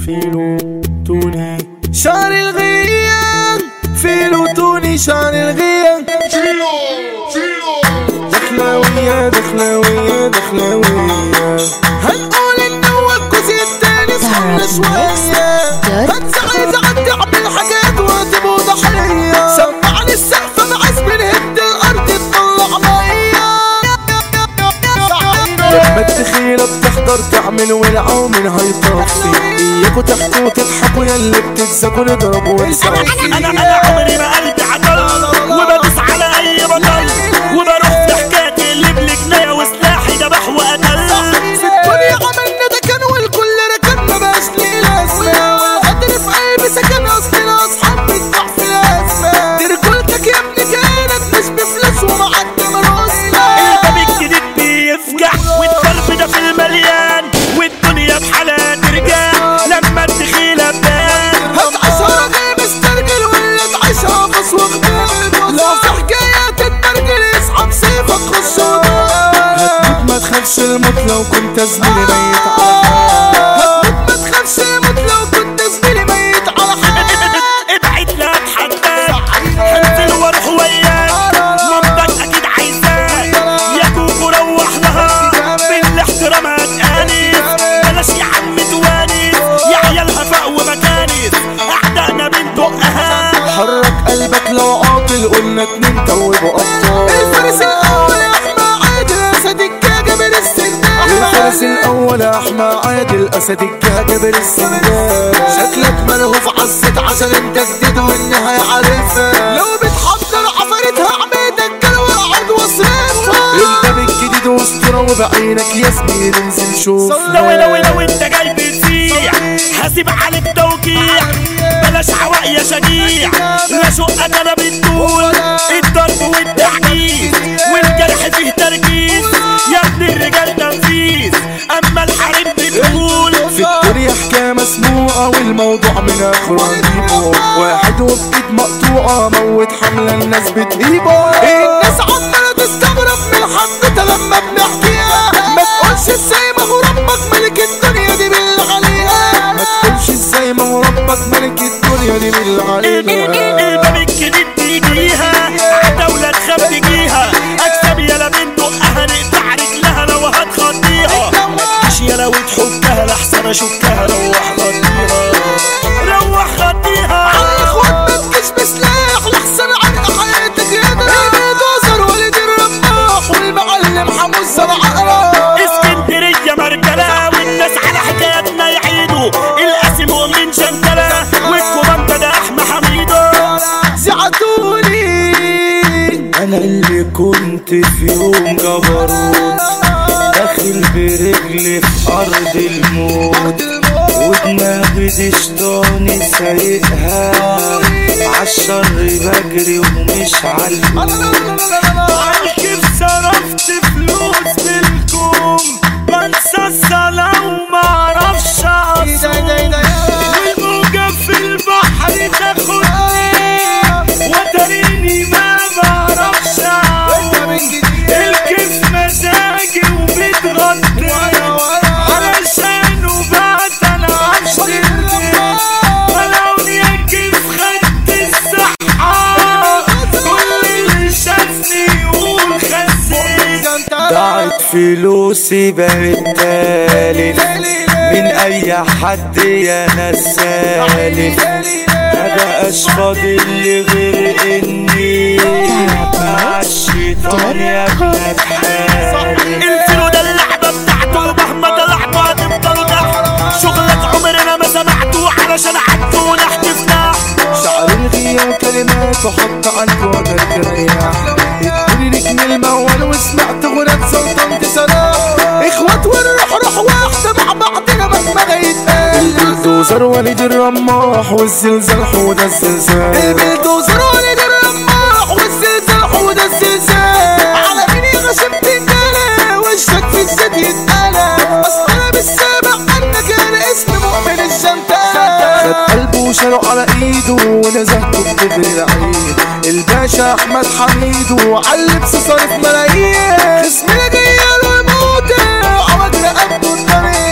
فيلو توني شعر الغيان فيلو توني شعر الغيان دخلاوية دخلاوية دخلاوية هنقول ان هو الجزء التاني صار شوية هنسى عايز اعدي اعمل حاجات واسيبه ضحية سمعني السقف بعز من هد الارض تطلع مية لما التخيلة بتحضر تعمل ولعة ومنها يطفي اياكوا تحكوا وتضحكوا ياللي بتتزكوا نضربوا ونسوي انا انا عمري ما قلبي عطل وبدوس على اي بطل وبروح في حكايتي اللي بلجنايه وسلاحي ذبح وقتل في الدنيا عملنا ده كان والكل ركن ما بقاش ليه لازمة والقدر في قلبي سكن اصل الاصحاب بتضع في الازمة دي رجولتك يا ابني كانت مش بفلوس ومعدم راسنا الباب الجديد بيفجع والضرب ده في المليان والدنيا بحالها ترجع لما الدخيله تبان هتعيشها راجل مسترجل ولا تعيشها بص وخبال لو في حكاية تتبرجل اسحب سيفك خش هتموت ما تخافش الموت لو كنت زميلي ميت على هتموت ما تخافش الموت لو كنت زميلي ميت على حال ابعد لا اتحداك هنزل واروح وياك مامتك اكيد عايزاك يا كوكو روح لها بالاحترام هتانس بلاش يا عم توانس يا عيالها فوق ومكانس اعدائنا بندقها حرك قلبك لو عاطل قلنا اتنين توبوا ابطال الفارس الاول احمى عادل اسد الجاجة من السندان الفارس الاول احمى عادل اسد الجاجة من السندان شكلك ملهوف عزت عشان انت جديد والنهاية عارفها لو بتحضر عفاريتها عميدك كل واحد واصرفها انت بالجديد واسطورة وبعينك يا زميلي انزل شوف لو لو لو انت جاي بتسيع هسيب عليك توقيع بلاش عواق يا شجيع لا شقك انا بتقول الضرب والتعجيز والجرح فيه تركيز يا ابن الرجال تنفيذ اما الحريم بتقول في الدنيا حكاية مسموعة والموضوع من اخره هنجيبه واحد وبايد مقطوعة موت حملة الناس بتهيبه الناس عمالة تستغرب من الحدوتة لما بنحكيها ما تقولش ازاي ما هو ربك ملك الدنيا دي بالله عليها ما تقولش ازاي ما هو ربك ملك الدنيا دي بالله عليها الباب الجديد تيجيها عدولة تخاف تجيها اكسب يلا بنت دقها نقطع رجلها لو هتخضيها متجيش يلا وتحكها لحسن اشكها روح خضيها روح خضيها اخوات ما تجيش بسلاح لحسن عرق حياتك يا ده البلدوزر ولد الرماح والمعلم حموز العقرب اسكندرية مرجلة والناس على حكاياتنا يعيدوا القاسم مؤمن شنتلة والكوماندا ده احمى حميدو زعتوني انا اللي كنت في يوم جبروت داخل برجلي في ارض الموت ودماغي دي شطاني سايقها عالشر بجري ومش عالموت كيف صرفت فلوس بالكوم بنسى الصلاة وما اعرفش اصوم والموجة في البحر تاخدني وتريني ما بعرفش اعوم الكيف مزاجي وبتغطي علشان وبعد انا عشت ولوني الكيف خدت الصحة كل اللي شافني يقول خسيت ضاعت فلوسي بقت تالف من اي حد يا ناس سالف ما بقاش فاضل لي غير اني مع الشيطان يا ابن بحالي الفيلو ده اللعبة بتاعته مهما طلعتوا هتفضلوا تحت شغلك عمرنا ما سمعته علشان عدته ونحت في نحت شعر الغياب كلمات وحط على الجوع الرياح ادوني رجل الموال وسمعت غنى سلطنة سلام اخوات والروح روح واحدة مع بعضنا مهما يتقال البلدوزر ولد الرماح والزلزال حود الزلزال البلدوزر ولد الرماح والزلزال حود الزلزال على مين غشمت النالا وشك في الزيت يتقلى اصل انا بالسابع انك انا اسم مؤمن الشمتان خد قلبه وشاله على ايده ونزهته بكبر العيد الباشا احمد حميد وعلب صارف ملايين خصمنا جايه له يموت عوج رقبته الطريق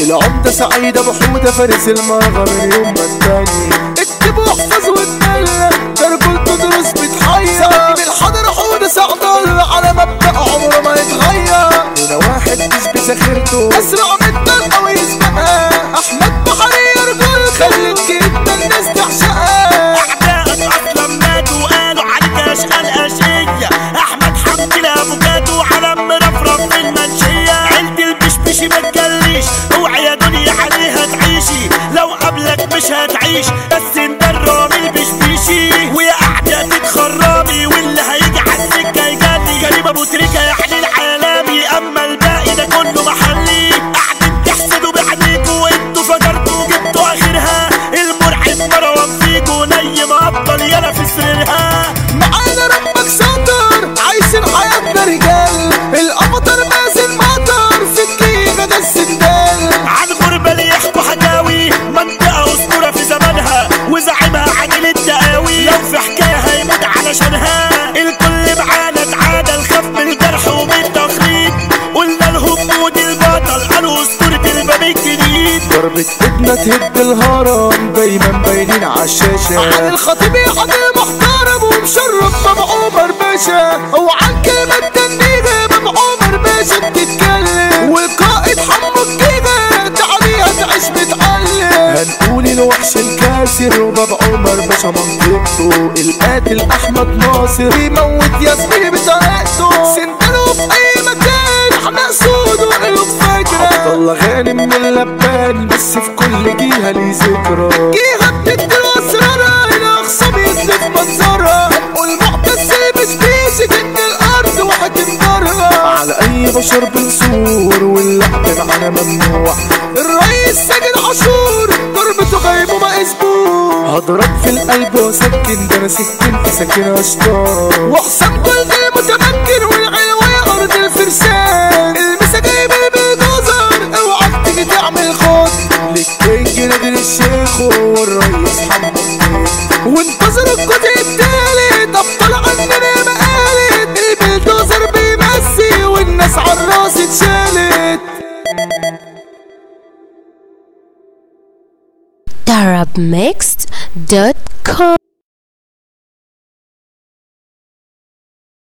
العمدة سعيد ابو حودة فارس المرغى من يوم ما التاني اكتب واحفظ واتدلى رجولته دروس بتحير سعيد الحضر حودة سعد الله على مبدأ عمره ما يتغير هنا واحد مش بذاكرته اسرع من الطلقة ويسبقها احمد بحري رجول خليك جدا الناس تعشقها اعدائك اصلا ماتوا قالوا عليك اشقى الاشية احمد حمدي لافوكاتو علم مرفرف في المنشية عيلة البشبشي ما تجليش اوعي يا دنيا عليها تعيشي لو قبلك مش هتعيش بس انت الرامي البشبشي ويا اعداء تتخربي واللي هيجي على السكة يجري كريم ابو تريكة يعني العالمي اما الباقي ده كله محلي قاعدين تحسدوا بعينيكوا وانتوا فجرتوا جبتوا اخرها المرعب مروان فيكوا نيم ابطال يلا في سريرها معانا ربك ساتر عايشين حياتنا رجال القمطر مازن مطر في الجيجة ده السندال عن غربة اللي يحكوا حكاوي منطقة أسطورة في زمانها وزعيمها عادل الدقاوي لو في حكاية هيموت علشانها الكل معانا اتعادل خاف من الجرح ومن التخريب قلنا لهم مود البطل قالوا أسطورة الباب الجديد ضربة ايدنا تهد الهرم دايما باينين عالشاشة عن الخطيب يا حد محترم ومشرف بابا عمر باشا وعن كلمة التنيجة بابا عمر باشا بتتكلم والقائد حمو الجيجة تعاليها تعيش بتعلم هنقول الوحش الكاسر وبابا عمر باشا منطقته القاتل احمد ناصر بيموت ياسمين بطريقته سندله في اي مكان احنا سود وقلوب فاكرة عبد الله غانم من اللبان بس في كل جهة ليه ذكرى جهة بتدي اسرارها الاخصام يسلف منظرها والمعتز مش بيسك ان الارض وهتنكرها على اي بشر بنصور واللعب معانا ممنوع الرئيس ساجد عاشور ضربته غايب وما اسبوع هضرب في القلب واسكن ده انا سكنت ساكن اشطار واحسن كل المتمكن والعلوية ارض الفرسان المسا جايب البلدوزر اوعى تيجي تعمل خط للكينج نادر الشيخ والرئيس حمد وانتظروا الجزء التالت ابطال عننا مقالت البلدوزر بيمسي والناس عالراس اتشالت darabmixed.com